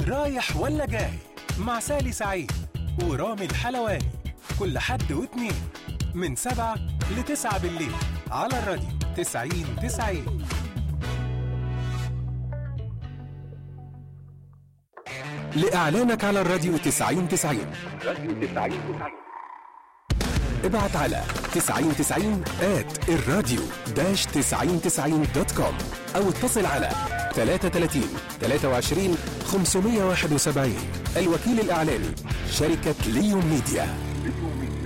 رايح ولا جاي مع سالي سعيد ورامي الحلواني كل حد واتنين من سبعة لتسعة بالليل على الراديو تسعين تسعين لإعلانك على الراديو تسعين تسعين ابعت على 9090 at الراديو داش 9090 دوت كوم أو اتصل على 33 23 571 الوكيل الإعلاني شركة ليون ميديا